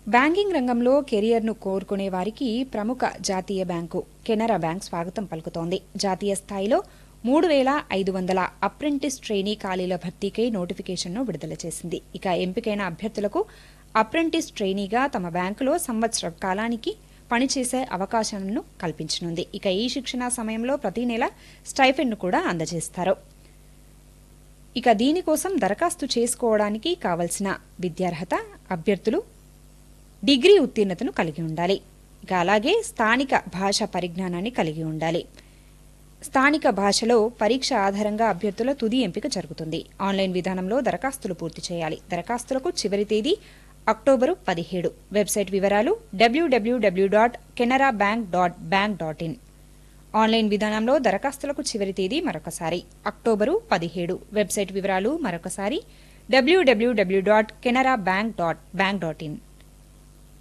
banking రంగంలో కెరియర్ను కోరుకునే వారికి ప్రముఖ జాతీయ బ్యాంకు కెనరా బ్యాంక్ స్వాగతం పలుకుతోంది జాతీయ స్థాయిలో మూడు వేల ఐదు వందల అప్రెంటిస్ ట్రైనీ ఖాళీల భర్తీకై నోటిఫికేషన్ను విడుదల చేసింది ఇక ఎంపికైన అభ్యర్థులకు అప్రెంటిస్ ట్రైనీగా తమ బ్యాంకులో సంవత్సర కాలానికి పనిచేసే అవకాశాలను కల్పించనుంది ఇక ఈ శిక్షణ సమయంలో ప్రతి నెల స్టైఫెండ్ను కూడా అందజేస్తారు ఇక దీనికోసం దరఖాస్తు చేసుకోవడానికి కావలసిన విద్యార్హత అభ్యర్థులు డిగ్రీ ఉత్తీర్ణతను కలిగి ఉండాలి ఇక అలాగే స్థానిక భాష పరిజ్ఞానాన్ని కలిగి ఉండాలి స్థానిక భాషలో పరీక్ష ఆధారంగా అభ్యర్థుల తుది ఎంపిక జరుగుతుంది ఆన్లైన్ విధానంలో దరఖాస్తులు పూర్తి చేయాలి దరఖాస్తులకు చివరి తేదీ అక్టోబరు పదిహేడు వెబ్సైట్ వివరాలు W W W dot Canara bank dot bank dot in online విధానంలో దరఖాస్తులకు చివరి తేదీ మరొకసారి అక్టోబరు పదిహేడు వెబ్సైట్ వివరాలు మరొకసారి W W W dot Canara bank dot bank dot in